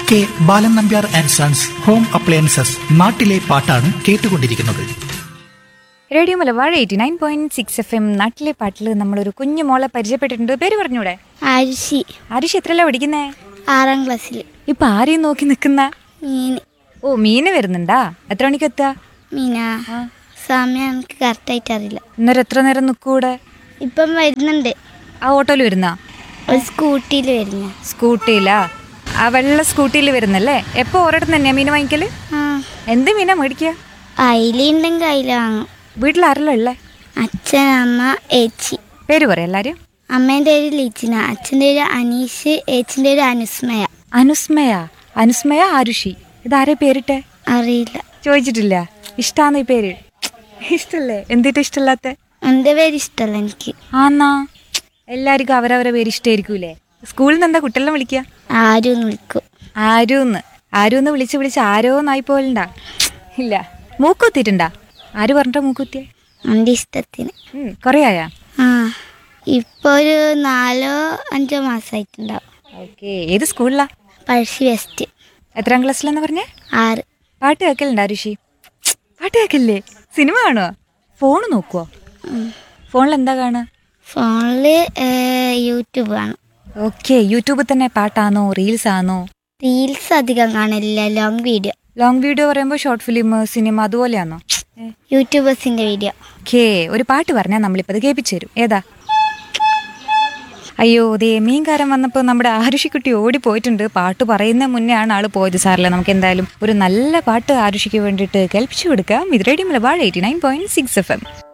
K Balan Nambiar and sons home appliances നാട്ടിലെ പാട്ടാണ് കേട്ടുകൊണ്ടിരിക്കുന്നത് radio Malabar eighty nine point six F M നാട്ടിലെ പാട്ടിൽ നമ്മളൊരു കുഞ്ഞു മോളെ പരിചയപ്പെട്ടിട്ടുണ്ട് പേര് പറഞ്ഞൂടെ ആരുഷി ആരുഷ് എത്രയല്ല പഠിക്കുന്നേ ആറാം ക്ലാസ്സിൽ ഇപ്പൊ ആരെയും നോക്കി നിൽക്കുന്ന മീൻ ഓ മീന് വരുന്നുണ്ടാ എത്ര മണിക്ക് എത്തുക മീന സമയം എനിക്ക് കറക്റ്റായിട്ട് അറിയില്ല ഇന്നൊരു എത്ര നേരം നിൽക്കൂടെ ഇപ്പം വരുന്നുണ്ട് ആ ഓട്ടോയിൽ വരുന്ന ഒരു സ്കൂട്ടിയിൽ വരുന്ന സ്കൂട്ടിയിലാ ആ വെള്ള സ്കൂട്ടിയിൽ വരുന്നല്ലേ എപ്പോ ഒരിടത്ത് തന്നെയാ മീൻ വാങ്ങിക്കല് ആ എന്ത് മീനാ മേടിക്കുക അയിലുണ്ടെങ്കിൽ അയില വാങ്ങും വീട്ടിൽ ആരെല്ലാം ഉള്ളേ അച്ഛൻ അമ്മ ഏച്ചി പേര് പറയാം എല്ലാരും അമ്മേൻ്റെ പേര് ലിച്ചിന അച്ഛൻ്റെ പേര് അനീഷ് ഏച്ചിൻ്റെ പേര് അനുസ്മയ അനുസ്മയ അനുസ്മയ ആരുഷി ഇതാരെ പേരിട്ടെ അറിയില്ല ചോദിച്ചിട്ടില്ല ഇഷ്ടാന്ന് ഈ പേര് ഇഷ്ടല്ലേ എന്തിട്ട് ഇഷ്ടല്ലാത്ത എൻ്റെ പേര് ഇഷ്ടമല്ല എനിക്ക് ആന്നാ എല്ലാവർക്കും അവരവരെ പേര് ഇഷ്ടമായിരിക്കൂലേ സ്കൂളിൽ നിന്ന് എന്താ കുട്ടികളെ വിളിക്കുക ആരും ഒന്ന് വിളിക്കും ആരൂന്ന് ആരൂന്ന് വിളിച്ച് വിളിച്ച് ആരോന്നായി പോലുണ്ടാ ഇല്ല മൂക്കുത്തിട്ടുണ്ടാ ആര് പറഞ്ഞിട്ടാ മൂക്കുത്തിയെ എൻ്റെ ഇഷ്ടത്തിന് ഉം, കുറേ ആയാ ആ ഇപ്പോൾ ഒരു നാലോ അഞ്ചോ മാസമായിട്ടുണ്ടാവും ഓക്കെ ഏത് സ്കൂളിലാ പഴശ്ശി വെസ്റ്റ് എത്രാം ക്ലാസ്സിലെന്ന് പറഞ്ഞേ ആറ് പാട്ട് കേൾക്കലുണ്ടാ ഋഷി പാട്ട് കേൾക്കല്ലേ സിനിമ കാണുവോ ഫോൺ നോക്കുവോ ഫോണിൽ എന്താ കാണുക ഫോണിൽ യൂട്യൂബ് കാണും ഓക്കെ യൂട്യൂബിൽ തന്നെ പാട്ടാണോ റീൽസ് ആണോ റീൽസ് അധികം കാണില്ല ലോങ് വീഡിയോ ലോങ് വീഡിയോ പറയുമ്പോൾ ഷോർട്ട് ഫിലിം സിനിമ അതുപോലെയാണോ യൂട്യൂബേഴ്സിൻ്റെ വീഡിയോ ഓക്കേ ഒരു പാട്ട് പറഞ്ഞാൽ നമ്മളിപ്പോൾ അത് കേൾപ്പിച്ചു തരും ഏതാ അയ്യോ ദേ മീൻകാരൻ വന്നപ്പോൾ നമ്മുടെ ആരുഷിക്കുട്ടി ഓടി പോയിട്ടുണ്ട് പാട്ട് പറയുന്ന മുന്നേ ആണ് ആള് പോയത് സാറില്ല നമുക്ക് എന്തായാലും ഒരു നല്ല പാട്ട് ആരുഷിക്ക് വേണ്ടിയിട്ട് കേൾപ്പിച്ചു കൊടുക്കാം ഇത് radio Malabar eighty nine point six F M